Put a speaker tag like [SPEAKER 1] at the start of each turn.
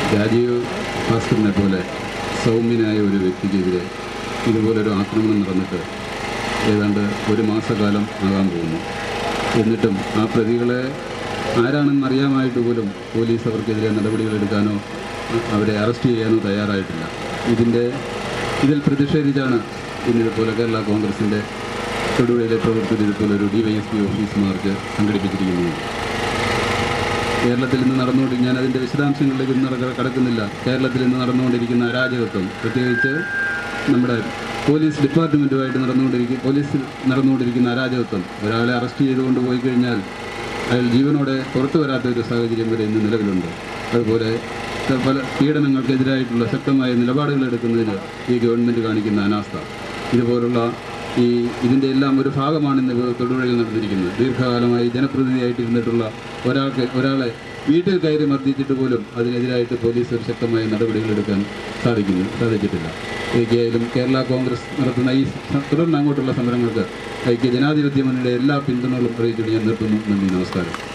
[SPEAKER 1] രാജീവ് ഭാസ്കറിനെ പോലെ സൗമ്യനായ ഒരു വ്യക്തിക്കെതിരെ ഇതുപോലൊരു ആക്രമണം നടന്നിട്ട് ഏതാണ്ട് ഒരു മാസക്കാലം ആകാൻ പോകുന്നു എന്നിട്ടും ആ പ്രതികളെ ആരാണെന്ന് അറിയാമായിട്ട് പോലും പോലീസ് അവർക്കെതിരെ നടപടികളെടുക്കാനോ അവരെ അറസ്റ്റ് ചെയ്യാനോ തയ്യാറായിട്ടില്ല ഇതിൻ്റെ ഇതിൽ പ്രതിഷേധിച്ചാണ് ഇന്നിതുപോലെ കേരള കോൺഗ്രസിൻ്റെ തൊടുപുഴയിലെ പ്രവർത്തകർ ഇതുപോലെ ഒരു D Y S P office march സംഘടിപ്പിച്ചിരിക്കുന്നത് കേരളത്തിൽ ഇന്ന് നടന്നുകൊണ്ട് ഞാൻ അതിൻ്റെ വിശദാംശങ്ങളിലേക്ക് ഇന്ന് നടക്ക- കടക്കുന്നില്ല കേരളത്തിൽ ഇന്ന് നടന്നുകൊണ്ടിരിക്കുന്ന അരാജകത്വം പ്രത്യേകിച്ച് നമ്മുടെ പോലീസ് ഡിപ്പാർട്ട്മെൻറ്റുമായിട്ട് നടന്നുകൊണ്ടിരിക്കുന്ന പോലീസിൽ നടന്നുകൊണ്ടിരിക്കുന്ന അരാജകത്വം ഒരാളെ അറസ്റ്റ് ചെയ്തുകൊണ്ട് പോയി കഴിഞ്ഞാൽ അയാൾ ജീവനോടെ പുറത്തു വരാത്ത ഒരു സാഹചര്യം വരെ ഇന്ന് നിലവിലുണ്ട് അതുപോലെ ത- പല പീഡനങ്ങൾക്കെതിരായിട്ടുള്ള ശക്തമായ നിലപാടുകൾ എടുക്കുന്നതിന് ഈ ഗവൺമെൻറ് കാണിക്കുന്ന അനാസ്ഥ ഇതുപോലുള്ള ഈ ഇതിൻ്റെ എല്ലാം ഒരു ഭാഗമാണ് ഇന്ന് തൊടുപുഴയിൽ നടന്നിരിക്കുന്നത് ദീർഘകാലമായി ജനപ്രതിനിധിയായിട്ട് ഇരുന്നിട്ടുള്ള ഒരാൾക്ക് ഒരാളെ വീട്ടിൽ കയറി മർദ്ദിച്ചിട്ട് പോലും അതിനെതിരായിട്ട് പോലീസ് ഒരു ശക്തമായ നടപടികൾ എടുക്കാൻ സാധിക്കുന്നു സാധിച്ചിട്ടില്ല ഏകയായാലും കേരള കോൺഗ്രസ് നടത്തുന്ന ഈ സ- തുടർന്ന് അങ്ങോട്ടുള്ള സമരങ്ങൾക്ക് ഐക്യ ജനാധിപത്യ മുന്നണിയുടെ എല്ലാ പിന്തുണകളും അറിയിച്ചുകൊണ്ട് ഞാൻ നിർത്തുന്നു നന്ദി നമസ്കാരം